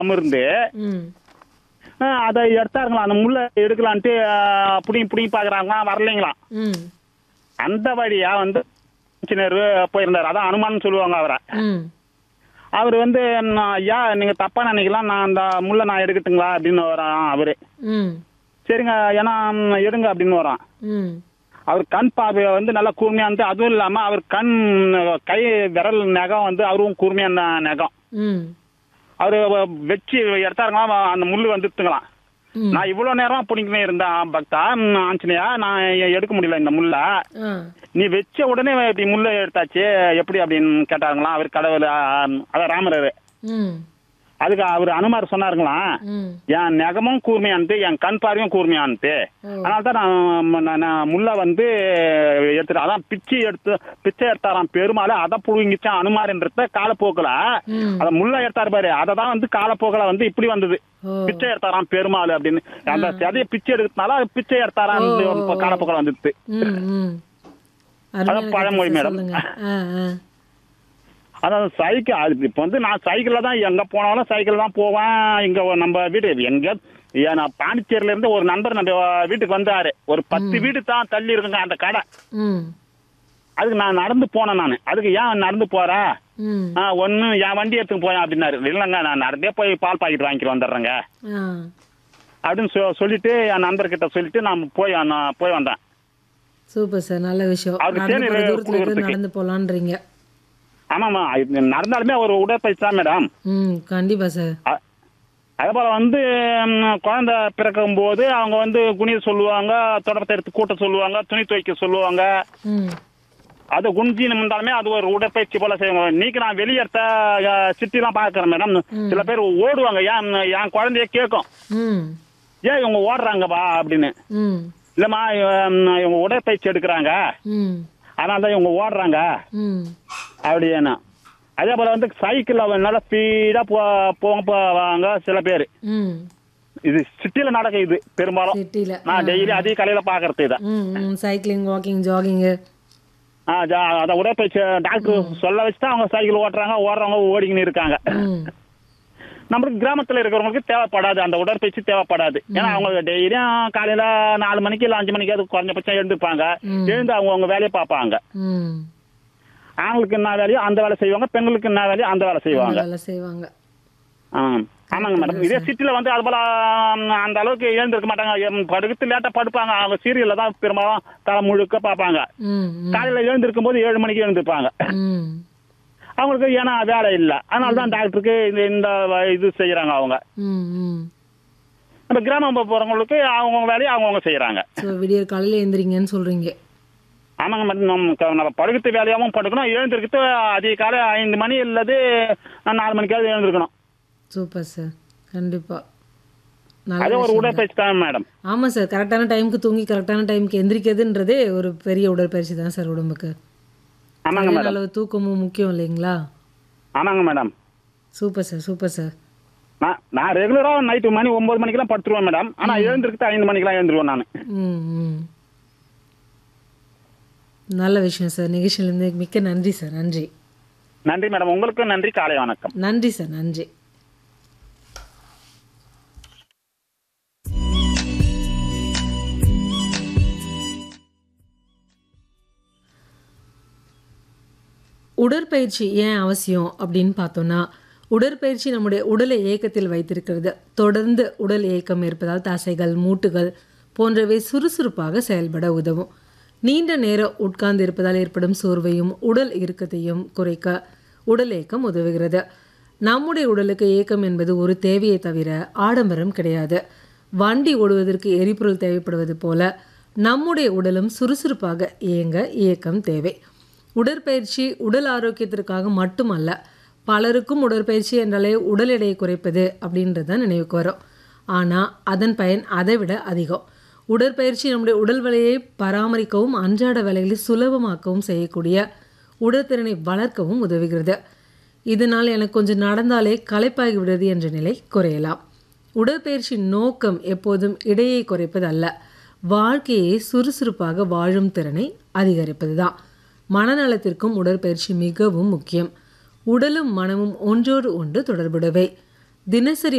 அமர்ந்து ம் அஹ், அதை எடுத்தாருங்களா அந்த முள்ளை எடுக்கலான்ட்டு அஹ், புடிங்கி புடிங்கி பாக்குறாங்களா வரலைங்களாம் ம் அந்த வழியா வந்து இன்ஜினியர் போயிருந்தார் அதான் அனுமான்னு சொல்லுவாங்க அவரை ம் அவர் வந்து நான், ஐயா நீங்க தப்பா நினைக்கலாம் நான் அந்த முள்ளை நான் எடுக்கட்டுங்களா அப்படின்னு வரான் அவரு ம் சரிங்க ஏன்னா ம், எடுங்க அப்படின்னு வரான் ம் அவர் கண் பார்வை வந்து நல்லா கூர்மையா இருந்து அதுவும் இல்லாம அவர் கண் கை விரல் நகம் வந்து அவரும் கூர்மையான நகம் ம் அவரு வச்சு எடுத்தாருங்களா அந்த முள்ளு வந்துட்டுங்களாம் ம் நான் இவ்வளவு நேரம் பிடிக்கவே இருந்தேன் பக்தா ம், ஆஞ்சநேயா நான் எடுக்க முடியல இந்த முள்ளை ஆ நீ வச்ச உடனே இப்படி முள்ளை எடுத்தாச்சு எப்படி அப்படின்னு கேட்டாங்களாம் அவர் கடவுள் ஆ, அதான் ராமர் ம் அதுக்கு அவர் அனுமார் சொன்னாருங்களாம் ம் என் நகமும் கூர்மையானது என் கண் பார்வையும் கூர்மையானது ஓ. அதனால தான் நான் நான் நான் முல்லை வந்து எடுத்துட்டேன் அதான் பிச்சை எடுத்து பிச்சை எடுத்தாராம் பெருமாள் அதை புழுங்கிச்சான் அனுமார்ன்றத காலப்போக்கில் ம் அதை முல்லை எடுத்தாரு பாரு அதை தான் வந்து காலப்போக்கில் வந்து இப்படி வந்தது ஓ பிச்சை எடுத்தாராம் பெருமாள் அப்படின்னு அந்த சதையை பிச்சை எடுக்கிறதுனால அது பிச்சை எடுத்தாராம் ஓ. காலப்போக்கில் வந்துது ம் ம் அருமையான பழமொழி கருத்து மேடம். சொல்லுங்க ஆ ஆ அதான் சைக்கிள் அது இப்போ வந்து நான் சைக்கிளில் தான் எங்கே போனாலும் சைக்கிள் தான் போவேன் இங்கே நம்ம வீடு எங்கே ஏன் நான் பாண்டிச்சேரியில இருந்து ஒரு நண்பர் நம்ம வீட்டுக்கு வந்தாரு ஒரு பத்து வீடு தான் தள்ளி இருக்குங்க அந்த கடை ம் அதுக்கு நான் நடந்து போனேன் நான் அதுக்கு ஏன் நடந்து போற ம் ஆ ஒன்று என் வண்டி எடுத்துன்னு போயேன் அப்படின்னாரு இல்லைங்க நான் நடந்தே போய் பால் பாக்கெட் வாங்கிட்டு வந்துடுறேங்க ஆ அப்படின்னு சொ சொல்லிட்டு என் நண்பர்கிட்ட சொல்லிட்டு நான் போய் நான் போய் வந்தேன் சூப்பர் சார் நல்ல விஷயம் அது நடந்து தேனீர் போகிற தூரத்தில் இருந்து கொடுக்கறதுக்கு. நடந்து போகலான்றீங்க ஆமாம்மா இது நடந்தாலுமே ஒரு உடற்பயிற்சி தான் மேடம் ம் கண்டிப்பா சார் அ- அதே போல வந்து ம், குழந்தை பிறக்கும் போது அவங்க வந்து குனிய சொல்லுவாங்க தொடப்பத்தை எடுத்து கூட்ட சொல்லுவாங்க துணி துவைக்க சொல்லுவாங்க ம் அது குனிஞ்சி நிமிந்தாலுமே அது ஒரு உடற்பயிற்சி போல செய்வாங்க இன்னைக்கு நான் வெளியேற்ற சிட்டிலாம் பார்க்குறேன் மேடம் சில பேர் ஓடுவாங்க ஏன் என் குழந்தைய கேட்கும் ம் ஏன் இவங்க ஓடுறாங்கப்பா அப்படின்னு ம் இல்லைம்மா இவ- இவங்க உடற்பயிற்சி எடுக்கிறாங்க ம் அதனால தான் இவங்க ஓடுறாங்க ம் அப்படின்னா அதே போல வந்து சைக்கிளில் நல்லா ஸ்பீடாக போ போங்க போவாங்க சில பேர் ம் இது சிட்டியில் நடக்கும் இது பெரும்பாலும் சிட்டியில் நான் டெய்லி அதே கலையில பாக்குறது இதை ம் ம் சைக்கிளிங் வாக்கிங் ஜாகிங்கு ஆ, ஜா- அத உடற்பயிற்சி டாக்டர் சொல்ல வச்சு தான் அவங்க சைக்கிள் ஓட்டுறாங்க ஓடுறவங்க ஓடிக்கின்னு இருக்காங்க ம் நம்மளுக்கு கிராமத்துல இருக்கிறவங்களுக்கு தேவைப்படாது அந்த உடற்பயிற்சி தேவைப்படாது ஏன்னா அவங்க டெய்லியும் காலையில நாலு மணிக்கு இல்லை அஞ்சு மணிக்கு அது குறைஞ்சபட்சம் எழுந்துப்பாங்க ம். எழுந்து அவங்க அவங்க வேலையை பார்ப்பாங்க ம் ஆண்களுக்கு என்ன வேலையோ அந்த வேலை செய்வாங்க பெண்களுக்கு என்ன வேலையோ அந்த வேலை செய்வாங்க வேலை செய்வாங்க ஆ, ஆமாங்க மேடம் இதே சிட்டில வந்து அது போல ம், அந்த அளவுக்கு எழுந்திருக்க மாட்டாங்க எம், படுத்து லேட்டா படுப்பாங்க அவங்க சீரியல்ல தான் பெரும்பாலும் தலை முழுக்க பார்ப்பாங்க ம் ம் காலையில எழுந்திருக்கும் போது ஏழு மணிக்கு எழுந்திருப்பாங்க ம் அவங்களுக்கு ஏன்னா வேலை இல்லை அதனால தான் டாக்டருக்கு இந்த இந்த வ- இது செய்யறாங்க அவங்க ம் ம் நம்ம கிராமம் போறவங்களுக்கு அவங்கவுங்க வேலையை அவங்கவுங்க செய்யறாங்க ஸோ விடியற் காலையில் எழுந்திரிங்கன்னு சொல்கிறீங்க ஆமாங்க மேடம் நம்ம க- நம்ம படுக்கிறது வேலையாகவும் படுக்கணும் எழுந்திருக்கிறது அதிக காலை ஐந்து மணி இல்லது நாலு மணிக்காவது எழுந்திருக்கணும் சூப்பர் சார் கண்டிப்பாக அதே நல்ல ஒரு விஷயம் உடற்பயிற்சி தான் மேடம் ஆமாம் சார் கரெக்டான டைமுக்கு தூங்கி கரெக்டான டைமுக்கு எந்திரிக்கிறதுன்றதே ஒரு பெரிய உடற்பயிற்சி தான் சார் உடம்புக்கு ஆமாங்க சரியான மேடம் அளவு தூக்கமும் முக்கியம் இல்லைங்களா ஆமாங்க madam super sir super sir நான் நான் ரெகுலரா நைட்டு மணி ஒன்பது மணிக்கெல்லாம் படுத்துருவேன் மேடம் ஆனா எழுந்திருக்கிறது ஐந்து மணிக்கெல்லாம் எழுந்துருவேன் நான் ம் ம் நல்ல விஷயம் சார் நிகழ்ச்சியிலேருந்து மிக்க நன்றி சார் நன்றி நன்றி மேடம் உங்களுக்கு நன்றி காலை வணக்கம் நன்றி சார் நன்றி உடற்பயிற்சி ஏன் அவசியம் அப்படின்னு பார்த்தோன்னா உடற்பயிற்சி நம்முடைய உடலை இயக்கத்தில் வைத்திருக்கிறது தொடர்ந்து உடல் இயக்கம் இருப்பதால் தசைகள் மூட்டுகள் போன்றவை சுறுசுறுப்பாக செயல்பட உதவும் நீண்ட நேரம் உட்கார்ந்து இருப்பதால் ஏற்படும் சோர்வையும் உடல் இறுக்கத்தையும் குறைக்க உடல் இயக்கம் உதவுகிறது நம்முடைய உடலுக்கு இயக்கம் என்பது ஒரு தேவையை தவிர ஆடம்பரம் கிடையாது வண்டி ஓடுவதற்கு எரிபொருள் தேவைப்படுவது போல நம்முடைய உடலும் சுறுசுறுப்பாக இயங்க இயக்கம் தேவை உடற்பயிற்சி உடல் ஆரோக்கியத்திற்காக மட்டுமல்ல பலருக்கும் உடற்பயிற்சி என்றாலே உடல் எடையை குறைப்பது அப்படின்றது தான் நினைவுக்கு வரும் ஆனால் அதன் பயன் அதை விட அதிகம் உடற்பயிற்சி நம்முடைய உடல் வலியை பராமரிக்கவும் அன்றாட வேலைகளை சுலபமாக்கவும் செய்யக்கூடிய உடற்திறனை வளர்க்கவும் உதவுகிறது இதனால் எனக்கு கொஞ்சம் நடந்தாலே களைப்பாகி விடுறது என்ற நிலை குறையலாம் உடற்பயிற்சி நோக்கம் எப்போதும் இடையை குறைப்பது அல்ல வாழ்க்கையை சுறுசுறுப்பாக வாழும் திறனை அதிகரிப்பது தான் மனநலத்திற்கும் உடற்பயிற்சி மிகவும் முக்கியம் உடலும் மனமும் ஒன்றோடு ஒன்று தொடர்புடையவை தினசரி